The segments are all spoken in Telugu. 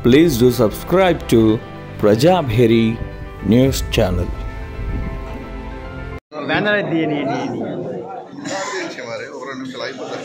Please do subscribe to Prajabheri News Channel. Banner అయితే తీయని ఇచ్చే మరి ఒక రెండు నిమిషాలు అయిపోతుంది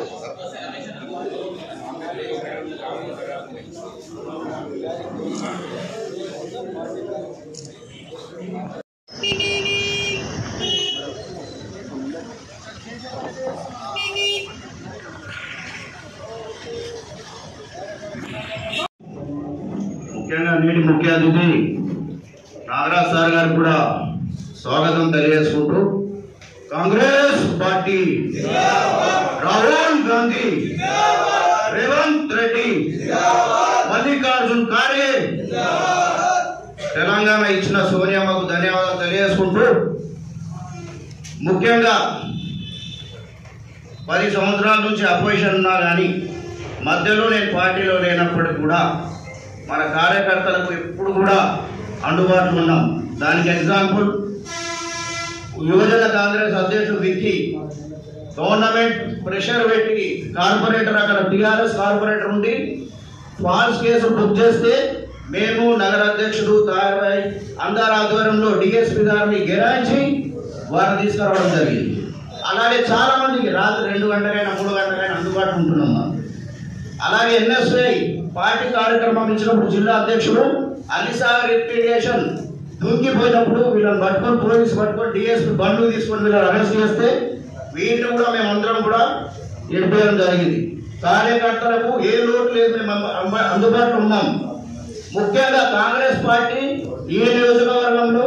ముఖ్యంగా నేటి ముఖ్య అతిథి నాగరాజ్ సార్ గారికి కూడా స్వాగతం తెలియజేసుకుంటూ కాంగ్రెస్ పార్టీ రాహుల్ గాంధీ రేవంత్ రెడ్డి మల్లికార్జున్ ఖార్గే తెలంగాణ ఇచ్చిన సోనియామ్మకు ధన్యవాదాలు తెలియజేసుకుంటూ ముఖ్యంగా పది సంవత్సరాల నుంచి అపోజిషన్ ఉన్నా కానీ మధ్యలో నేను పార్టీలో లేనప్పటికీ కూడా మన కార్యకర్తలకు ఎప్పుడు కూడా అందుబాటులో ఉన్నాం దానికి ఎగ్జాంపుల్ యువజన కాంగ్రెస్ అధ్యక్షుడు విక్కీ గవర్నమెంట్ ప్రెషర్ పెట్టి కార్పొరేటర్ అక్కడ టీఆర్ఎస్ కార్పొరేటర్ ఉండి ఫాల్స్ కేసు బుక్ చేస్తే మేము నగర అధ్యక్షుడు తారబాయ్ అందరి ఆధ్వర్యంలో డిఎస్పీ గారిని గిరాయించి వారిని తీసుకురావడం జరిగింది అలాగే చాలా మందికి రాత్రి రెండు గంటలైనా మూడు గంటలైనా అందుబాటులో ఉంటున్నాం మనం. అలాగే ఎన్ఎస్ఐ పార్టీ కార్యక్రమం ఇచ్చినప్పుడు జిల్లా అధ్యక్షుడు అలిసాగర్ ఇరిగేషన్ దూకిపోయినప్పుడు వీళ్ళని పట్టుకొని పోలీసు పట్టుకొని డిఎస్పీ బండ్లు తీసుకొని వీళ్ళని అరెస్ట్ చేస్తే వీటిని కూడా మేమందరం కూడా ఎడిపోయడం జరిగింది కార్యకర్తలకు ఏ లోటు లేదు మేము అమ్మ- అమ్మ- అందుబాటులో ఉన్నాం ముఖ్యంగా కాంగ్రెస్ పార్టీ ఈ నియోజకవర్గంలో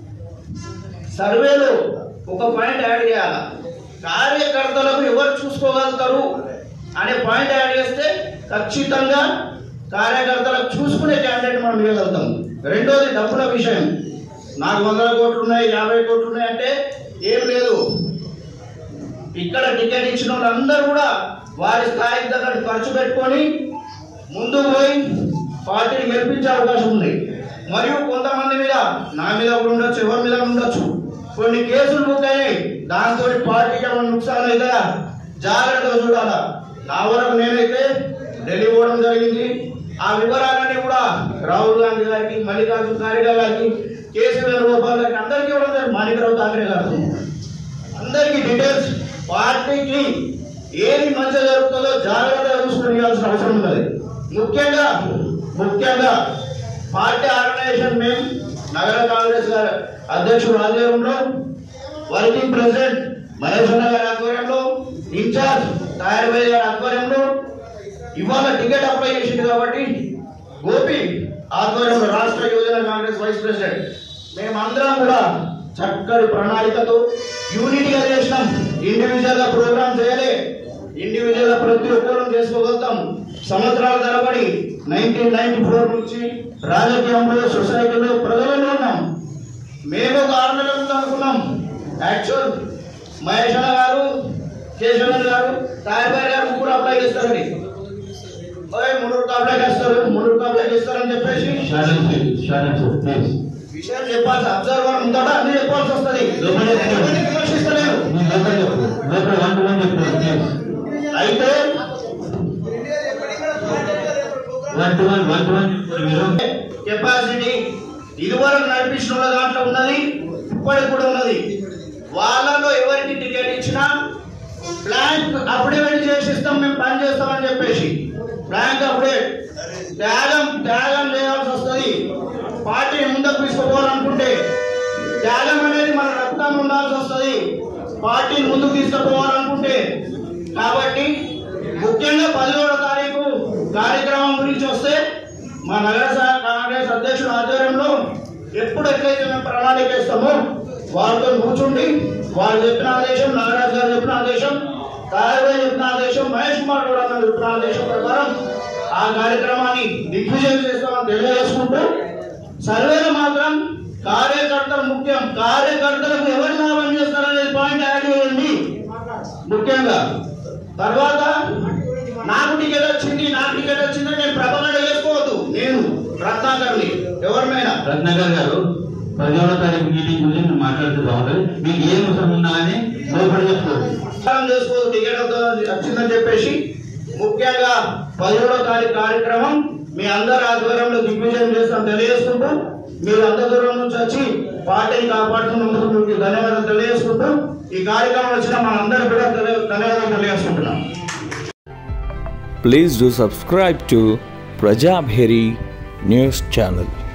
సర్వేలో ఒక పాయింట్ యాడ్ చేయాలి కార్యకర్తలకు ఎవరు చూసుకోగలుగుతారు అనే పాయింట్ యాడ్ చేస్తే ఖచ్చితంగా కార్యకర్తలకు చూసుకునే క్యాండిడేట్ మనం ఇవ్వగలుగుతాం రెండోది డబ్బుల విషయం నాకు వందల కోట్లు ఉన్నాయి యాభై కోట్లు ఉన్నాయి అంటే ఏం లేదు ఇక్కడ టికెట్ ఇచ్చిన వాళ్ళందరూ కూడా వారి స్థాయికి దగ్గర ఖర్చు పెట్టుకొని ముందుకు పోయి పార్టీని గెలిపించే అవకాశం ఉంది మరియు కొంతమంది మీద నా మీద కూడా ఉండొచ్చు ఎవరి మీద ఉండొచ్చు కొన్ని కేసులు బుక్ అయినాయి దాంతో పార్టీకి ఏమైనా నుక్సాన్ అయితే జాగ్రత్తగా చూడాలా నా వరకు నేనైతే ఢిల్లీ పోవడం జరిగింది ఆ వివరాలన్నీ కూడా రాహుల్ గాంధీ గారికి మల్లికార్జున ఖార్గే గారికి కేసీ వేణుగోపాల్ గారికి అందరికీ ఇవ్వడం జరిగింది మాణికరావు ఠాకరే గారు అందరికీ డీటెయిల్స్ పార్టీకి ఏది మంచి జరుగుతుందో జాగ్రత్తగా చూసుకుని ఇవ్వాల్సిన అవసరం ఉన్నది ముఖ్యంగా ముఖ్యంగా పార్టీ ఆర్గనైజేషన్ మేము నగర కాంగ్రెస్ గారి అధ్యక్షుడు ఆధ్వర్యంలో వర్కింగ్ ప్రెసిడెంట్ మహేష్ అన్న గారి ఆధ్వర్యంలో ఇన్ఛార్జ్ తాయర్భాయ్ గారి ఆధ్వర్యంలో ఇవాళ టికెట్ అప్లై చేసింది కాబట్టి గోపి ఆధ్వర్యంలో రాష్ట్ర యువజన కాంగ్రెస్ వైస్ ప్రెసిడెంట్ మేమందరం కూడా చక్కటి ప్రణాళికతో యూనిటీగా చేసినాం ఇండివిజువల్ గా ప్రోగ్రామ్ చేయలే ఇండివిజువల్ గా ప్రతి ఒక్కరూ చేసుకోగలుగుతాం సంవత్సరాల తరబడి నైన్టీన్ నైన్టీ ఫోర్ నుంచి రాజకీయంలో సొసైటీలో ప్రజలలో ఉన్నాం మేము ఒక ఆరు నెలల ముందు అనుకున్నాం యాక్చువల్ మహేష్ అన్న గారు కేశవన్ గారు తాయబాయి గారు కూడా అప్లై చేస్తారని ఓయ్ మున్నూరు అప్లై చేస్తారు మున్నూరు అప్లై చేస్తారని చెప్పేసి విషయం చెప్పాల్సి అబ్జర్వర్ ఉంటాడా అన్ని చెప్పాల్సి వస్తుంది ఎవరిని విమర్శిస్తలేరు అయితే కెపాసిటీ ఇదివరకు నడిపించిన వాళ్ళ దాంట్లో ఉన్నది ఇప్పటికి కూడా ఉన్నది వాళ్ళలో ఎవరికి టికెట్ ఇచ్చినా బ్లాంక్ అఫిడవిట్ చేసి ఇస్తాం మేము పని చేస్తామని చెప్పేసి బ్లాంక్ అఫిడవిట్ త్యాగం త్యాగం చేయాల్సి వస్తుంది పార్టీని ముందుకు తీసుకుపోవాలనుకుంటే త్యాగం అనేది మన రక్తం ఉండాల్సి వస్తుంది పార్టీని ముందుకు తీసుకుపోవాలనుకుంటే కాబట్టి ముఖ్యంగా పదిహేడో తారీఖు కార్యక్రమం గురించి వస్తే మా నగర సహ కాంగ్రెస్ అధ్యక్షుడు ఆధ్వర్యంలో ఎప్పుడు ఎట్లయితే మేము ప్రణాళిక ఇస్తామో వారితో కూర్చుండి వారు చెప్పిన ఆదేశం నాగరాజు గారు చెప్పిన ఆదేశం తారబాయి చెప్పిన ఆదేశం మహేష్ కుమార్ గౌడ్ అన్న చెప్పిన ఆదేశం ప్రకారం ఆ కార్యక్రమాన్ని దిగ్విజయం చేస్తామని తెలియజేసుకుంటూ సర్వేలో మాత్రం కార్యకర్తలు ముఖ్యం కార్యకర్తలకు ఎవరు లాభం చేస్తారనేది పాయింట్ యాడ్ చేయండి ముఖ్యంగా తర్వాత నాకు టికెట్ వచ్చింది నాకు టికెట్ వచ్చింది నేను ప్రపంచ చేసుకోవద్దు నేను రత్నాకర్ని ఎవరినైనా రత్నాకర్ గారు పదిహేడో తారీఖు మీటింగ్ గురించి మీరు మాట్లాడితే బాగుంటుంది మీకు ఏం అవసరం ఉన్నా అని లోపల చెప్పుకోండి ప్రచారం చేసుకోవద్దు టికెట్ వచ్చిందని చెప్పేసి ముఖ్యంగా పదిహేడో తారీఖు కార్యక్రమం మీ అందరి ఆధ్వర్యంలో దిగ్విజయం చేస్తాం తెలియజేసుకుంటూ మీరు అంత దూరం నుంచి వచ్చి పార్టీని కాపాడుతున్నందుకు మీకు ధన్యవాదాలు తెలియజేసుకుంటూ ఈ కార్యక్రమం వచ్చిన మనందరూ కూడా తెలియ- ధన్యవాదాలు తెలియజేసుకుంటున్నాం Please do subscribe to Prajabheri News Channel.